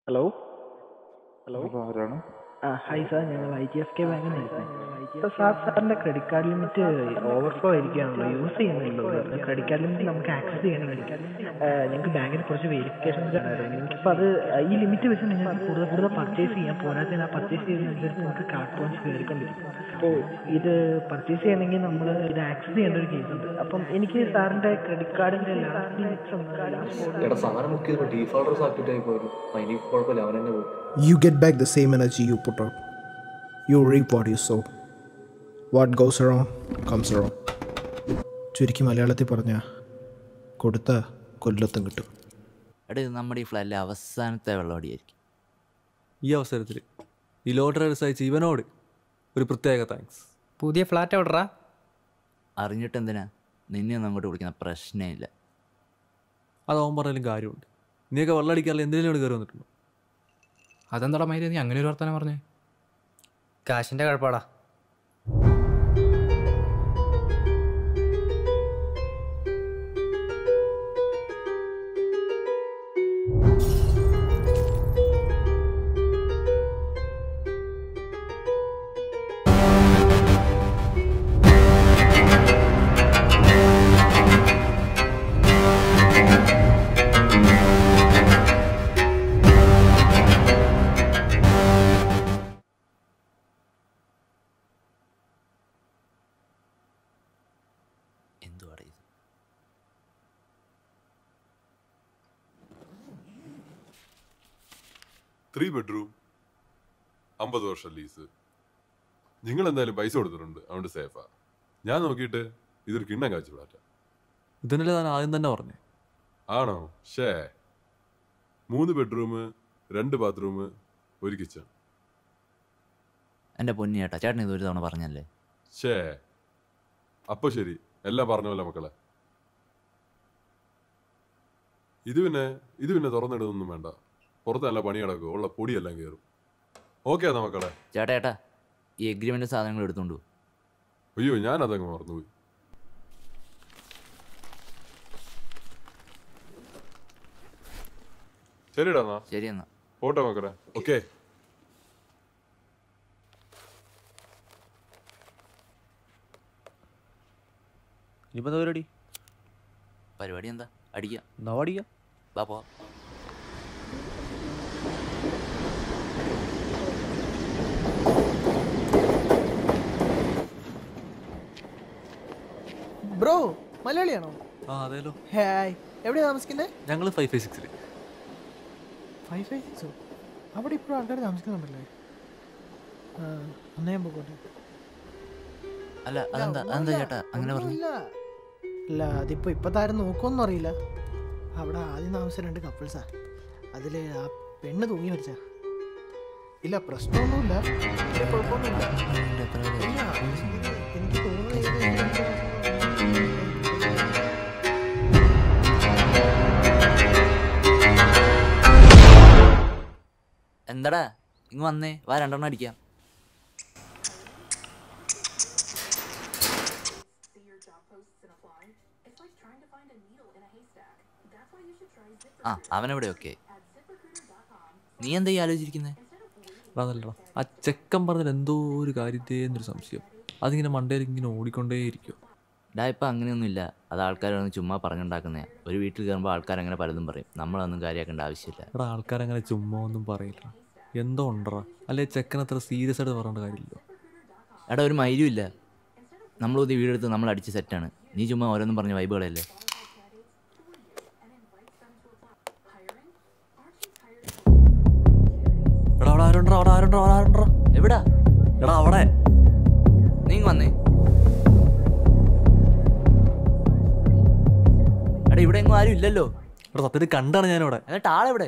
Hello hello ആരാണ് ആ hi sir ഞങ്ങൾ ഐ ടി എഫ് കെ ബാങ്കിൽ നിന്ന് സാർ സാറിൻ്റെ ക്രെഡിറ്റ് കാർഡ് ലിമിറ്റ് ഓവർഫ്ലോ ആയിരിക്കുകയാണല്ലോ യൂസ് ചെയ്യുന്നില്ലല്ലോ ക്രെഡിറ്റ് കാർഡ് ലിമിറ്റ് നമുക്ക് ആക്സസ് ചെയ്യണമെങ്കിൽ ഞങ്ങൾക്ക് ബാങ്കിന് കുറച്ച് വെരിഫിക്കേഷൻസ് ഉണ്ടായിരുന്നു നിങ്ങൾക്കിപ്പോൾ അത് ഈ ലിമിറ്റ് വെച്ച് നിങ്ങൾക്ക് കൂടുതൽ കൂടുതൽ പർച്ചേസ് ചെയ്യാം പോരാത്തതിന് ആ പർച്ചേസ് ചെയ്യുന്നതനുസരിച്ച് നിങ്ങൾക്ക് കാർഡ് പോയിന്റ്സ് കയറിക്കൊണ്ടിരിക്കും അപ്പോൾ ഇത് പർച്ചേസ് ചെയ്യണമെങ്കിൽ നമ്മൾ ഇത് ആക്സസ് ചെയ്യേണ്ട ഒരു കേസ് ഉണ്ട് അപ്പം എനിക്ക് സാറിൻ്റെ ക്രെഡിറ്റ് കാർഡിൻ്റെ ലാസ്റ്റ് ലിമിറ്റ്സ് ഒന്ന് ലാസ്റ്റ് എടാ സാധനം ബുക്ക് ചെയ്തപ്പോൾ ഡീഫോൾട്ടർ ആക്ടിവേറ്റ് ആയി പോയിരുന്നു ആ, ഇനി കുഴപ്പമില്ല അവൻ തന്നെ പോകും You get back the same energy you put out. You reap what you sow. What goes around comes around. ചുരുക്കി മലയാളത്തിൽ പറഞ്ഞ കൊടുത്ത കൊല്ലത്തും കിട്ടും എടാ ഇത് നമ്മുടെ ഈ ഫ്ലാറ്റിലെ അവസാനത്തെ വെള്ളമടിയായിരിക്കും ഈ അവസരത്തിൽ ഈ ലോട്ടറി റിസൈച്ച് ഇവനോട് ഒരു പ്രത്യേക താങ്ക്സ് പുതിയ ഫ്ലാറ്റ് എവിടെടാ അറിഞ്ഞിട്ട് എന്തിനാ നിന്നെ ഒന്നും അങ്ങോട്ട് വിളിക്കുന്ന പ്രശ്നമില്ല അത് അവൻ പറഞ്ഞാലും കാര്യമുണ്ട് നീയൊക്കെ വെള്ളം അടിക്കാറില്ല എന്തിനോട് കയറി വന്നിട്ടുണ്ടോ അതെന്താടാ മൈരി നീ അങ്ങനെ ഒരു വർത്തമാനം പറഞ്ഞേ കാശിന്റെ കുഴപ്പമാടാ എന്തുവാടാ ഇത് ത്രീ ബെഡ്റൂം അമ്പത് വർഷം ലീസ് നിങ്ങൾ എന്തായാലും പൈസ കൊടുത്തിട്ടുണ്ട് അതുകൊണ്ട് സേഫാ ഞാൻ നോക്കിയിട്ട് ഇതൊരു കിണ്ണം കാഴ്ച വിടാറ്റ ഇതിനല്ലേ ഞാൻ ആദ്യം തന്നെ പറഞ്ഞേ ആണോ ഷേ മൂന്ന് ബെഡ്റൂം രണ്ട് ബാത്റൂം ഒരു കിച്ചൺ എൻ്റെ പൊന്നി ചേട്ടാ ചേട്ടൻ ഇത് ഒരു തവണ പറഞ്ഞല്ലേ ഷേ അപ്പൊ ശരി എല്ലാം പറഞ്ഞ പോലെ മക്കളെ ഇത് പിന്നെ ഇത് പിന്നെ തുറന്നിടുന്നൊന്നും വേണ്ട പുറത്ത് നല്ല പണി കിടക്കും ഉള്ള പൊടിയെല്ലാം കയറും ഓക്കെ എന്നാ മക്കളെ ചേട്ടാ ചേട്ടാ ഈ എഗ്രിമെൻ്റ് സാധനങ്ങൾ എടുത്തോണ്ട് പോ. അയ്യോ ഞാൻ അതങ്ങ് മറന്നുപോയി ശരിടാ എന്നാ ശരി എന്നാ പോട്ടെ മക്കളെ ഓക്കെ ഇനിയിപ്പോൾ എന്താ പരിപാടി പരിപാടി എന്താ അടിക്കാം എന്നാ അടിക്കാം വാ പോവാം ബ്രോ മലയാളിയാണോ ആ അതേലോ ഹായ് എവിടെയാ താമസിക്കുന്നത് ഞങ്ങൾ ഫൈവ് ഫൈവ് സിക്സിൽ ഫൈവ് ഫൈവ് സിക്സോ അവിടെ ഇപ്പോഴും ആൾക്കാർ താമസിക്കുന്നുണ്ടല്ലേ ആ എന്നാ ഞാൻ പോകട്ടെ അല്ല അതെന്താ അതെന്താ ചേട്ടാ അങ്ങനെ പറഞ്ഞു ഒന്നുമില്ല. അല്ല അതിപ്പോ ഇപ്പത്തെ ആരും നോക്കുമെന്നും അറിയില്ല അവിടെ ആദ്യം താമസിച്ച രണ്ട് കപ്പിൾസാ അതില് ആ പെണ്ണ് തൂങ്ങി മരിച്ച ഇല്ല പ്രശ്നമൊന്നുമില്ല വലിയ കുഴപ്പമൊന്നുമില്ല ഇല്ല, ഇത് എനിക്ക് തോന്നുന്നത് ഇത് എന്തോ- എന്താടാ ഇങ്ങ് വന്നേ വാ രണ്ടെണ്ണം അടിക്കാം see your job posts and apply? It's like trying to find a needle in a haystack. That's why you should try ആ ZipRecruiter അവനെവിടെ ഒക്കെ at ziprecruiter.com. നീ എന്താ ഈ ആലോചിച്ചിരിക്കുന്നത് അതല്ലടാ ആ ചെക്കൻ പറഞ്ഞതിൽ എന്തോ ഒരു കാര്യത്തേന്നൊരു സംശയം അതിങ്ങനെ മണ്ടയിൽ ഇങ്ങനെ ഓടിക്കൊണ്ടേയിരിക്കും ഡാ ഇപ്പം അങ്ങനെയൊന്നുമില്ല അത് ആൾക്കാരൊന്ന് ചുമ്മാ പറഞ്ഞുണ്ടാക്കുന്നതാ ഒരു വീട്ടിൽ കയറുമ്പോൾ ആൾക്കാർ അങ്ങനെ പലതും പറയും നമ്മളൊന്നും കാര്യമാക്കേണ്ട ആവശ്യമില്ല എടാ ആൾക്കാരങ്ങനെ ചുമ്മാ ഒന്നും പറയില്ല എന്തോ ഉണ്ടറാ അല്ലെ ചെക്കൻ അത്ര സീരിയസ് ആയിട്ട് പറയേണ്ട കാര്യമില്ലല്ലോ എടാ ഒരു മൈലും ഇല്ല നമ്മൾ പുതിയ വീടെടുത്ത് നമ്മൾ അടിച്ച് സെറ്റാണ് നീ ചുമ്മാ ഓരോന്നും പറഞ്ഞ വൈബുകളല്ലേ എടാ അവിടെ ആരുണ്ടോ അവിടെ ആരുണ്ടോ അവിടെ ആരുണ്ടോ എവിടാ എടാ അവിടെ നീ ഇങ്ങ് വന്നേ എടാ ഇവിടെ എങ്ങും ആരും ഇല്ലല്ലോ എടാ സത്യത്തിൽ കണ്ടാണ് ഞാനിവിടെ എന്നിട്ട് ആളെവിടെ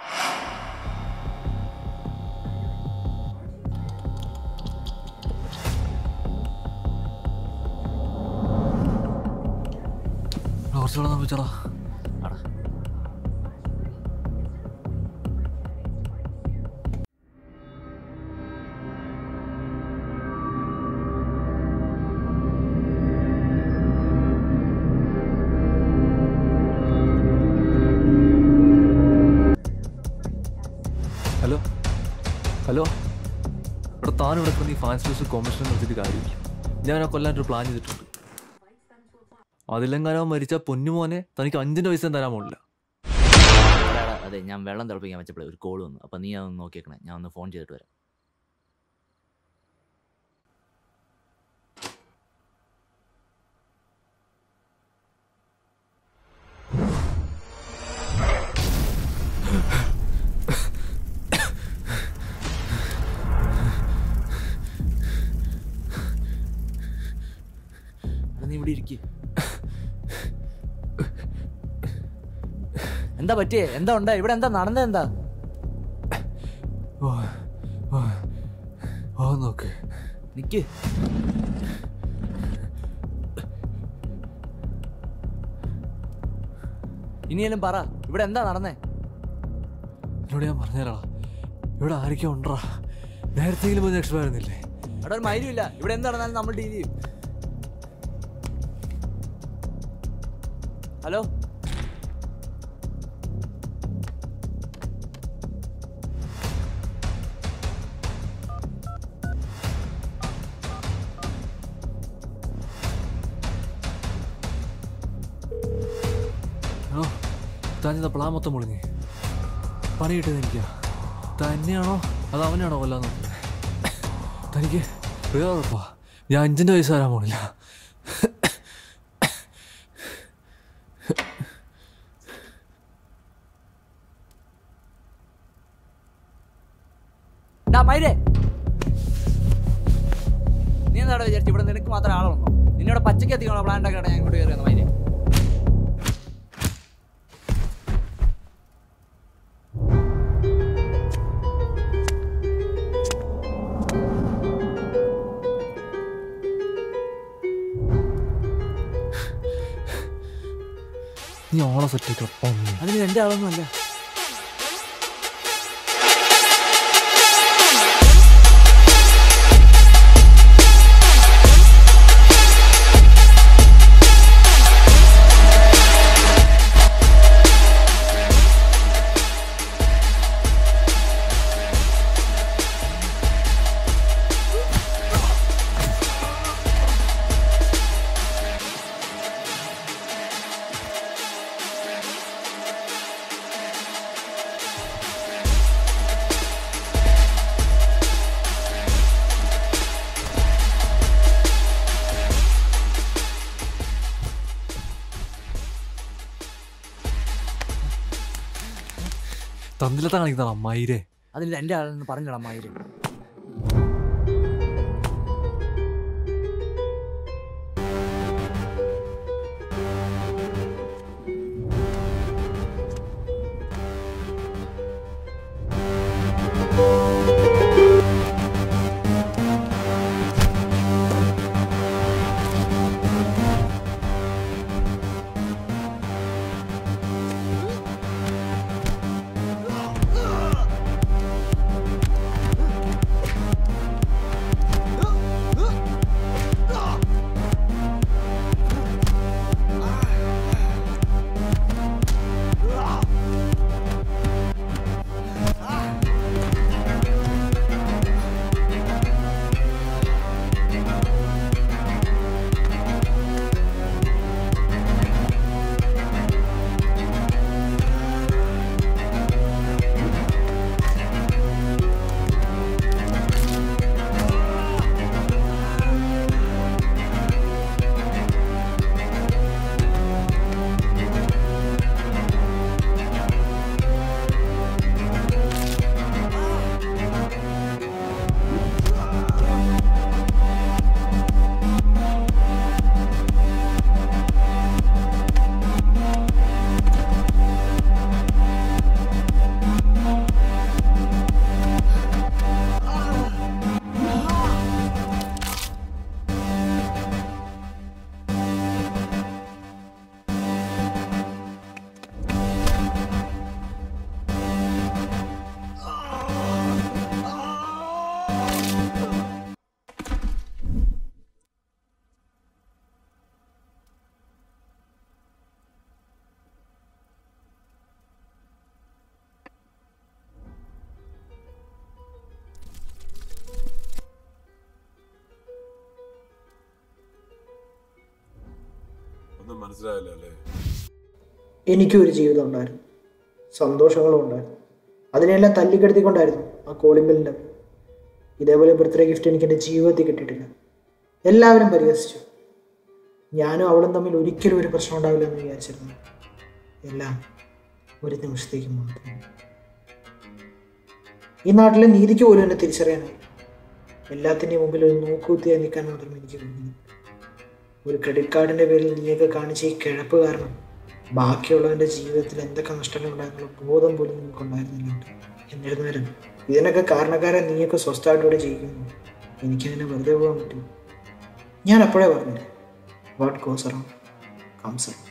എടാ, കുറച്ചുകൂടെ നിർമ്മിച്ചടാ ആടാ ഹലോ ഇവിടെ താൻ ഇവിടെ കിടന്ന് ഈ ഫാൻസ് ന്യൂസ് കോമ്പറ്റീഷൻ നടത്തിയിട്ട് കാര്യമില്ല ഞാൻ ആ കൊല്ലാനൊരു പ്ലാൻ ചെയ്തിട്ടുണ്ട് അതിലെങ്ങാനോ മരിച്ച പൊന്നുമോനെ തനിക്ക് അഞ്ചിൻ്റെ പൈസ തരാൻ പോണില്ല എടാ, എടാ, അതെ ഞാൻ വെള്ളം തിളപ്പിക്കാൻ വെച്ചപ്പോഴേ ഒരു കോൾ വന്നു അപ്പം നീ അതൊന്ന് നോക്കിയേക്കണേ ഞാൻ ഒന്ന് ഫോൺ ചെയ്തിട്ട് വരാം എടാ, നീ ഇവിടെ ഇരിക്കുക എന്താ പറ്റിയേ എന്താ ഉണ്ടായി ഇവിടെ എന്താ നടന്നത് എന്താ വാ, വാ, വാ നോക്ക് നിക്ക് ഇനിയെല്ലാം പറ ഇവിടെ എന്താ നടന്നേ എന്നോട് ഞാൻ പറഞ്ഞുതരാ ഇവിടെ ആരൊക്കെ ഉണ്ടറാ നേരത്തെങ്കിലും പോയി രക്ഷപ്പെടുന്നില്ലേ അവിടെ ഒരു മൈലും ഇല്ല ഇവിടെ എന്ത് നടന്നാലും നമ്മൾ ഡീൽ ചെയ്യും ഹലോ ഹലോ താൻ ചെയ്ത പ്ലാൻ മൊത്തം പൊളിഞ്ഞ് പണി കിട്ടിയത് എനിക്കാ തന്നെയാണോ അത് അവനാണോ കൊല്ലാൻ നോക്കുന്നത് തനിക്ക് വേറെ ഉറപ്പാ ഞാൻ അഞ്ചിൻ്റെ പൈസ തരാൻ പോണില്ല ഡാ മൈരേ നീ എന്താടാ വിചാരിച്ചു ഇവിടെ നിനക്ക് മാത്രം ആളെ വന്നോ നിന്നോട് പച്ചയ്ക്ക് എത്തിക്കാനുള്ള പ്ലാൻ ഉണ്ടാക്കിയാണ് ഞാൻ ഇങ്ങോട്ട് കയറി വന്നത് മൈരേ നീ ഓളെ സെറ്റൊക്കെ അതിന് എൻ്റെ ആളൊന്നും അല്ല തന്നിലത്തെ കാണിക്കുന്നതാണ് അമ്മായിരെ അതിന് എൻ്റെ ആളെന്ന് പറഞ്ഞിടാ മൈരേ ആ മനസ്സിലായില്ല അല്ലേ എനിക്കും ഒരു ജീവിതം ഉണ്ടായിരുന്നു സന്തോഷങ്ങളും ഉണ്ടായിരുന്നു അതിനെല്ലാം തല്ലിക്കെടുത്തിക്കൊണ്ടായിരുന്നു ആ കോളിംബെല്ലിൻ്റെ ഇതേപോലെ ബർത്ത്ഡേ ഗിഫ്റ്റ് എനിക്ക് എൻ്റെ ജീവിതത്തിൽ കിട്ടിയിട്ടില്ല എല്ലാവരും പരിഹസിച്ചു ഞാനും അവളും തമ്മിൽ ഒരിക്കലും ഒരു പ്രശ്നം ഉണ്ടാവില്ല എന്ന് വിചാരിച്ചിരുന്നു എല്ലാം ഒരു നിമിഷത്തേക്ക് മാത്രം ഈ നാട്ടിലെ നീതിക്ക് പോലും എന്നെ തിരിച്ചറിയാനായി എല്ലാത്തിൻ്റെയും മുമ്പിൽ ഒരു നോക്കുകുത്തിയായി നിൽക്കാൻ മാത്രമേ എനിക്ക് കഴിയുന്നു ഒരു ക്രെഡിറ്റ് കാർഡിൻ്റെ പേരിൽ നീയൊക്കെ കാണിച്ച ഈ കിഴപ്പ് കാരണം ബാക്കിയുള്ളവൻ്റെ ജീവിതത്തിൽ എന്തൊക്കെ നഷ്ടങ്ങളുണ്ടായെന്നുള്ള ബോധം പോലും നിനക്കുണ്ടായിരുന്നില്ല എന്നിരുന്നാലും ഇതിനൊക്കെ കാരണക്കാരൻ നീയൊക്കെ സ്വസ്ഥമായിട്ടൂടെ ജീവിക്കുന്നു എനിക്കതിനെ വെറുതെ പോകാൻ പറ്റും ഞാൻ അപ്പോഴേ പറഞ്ഞില്ല വാട്ട് ഗോസ് അറൗണ്ട് കംസ്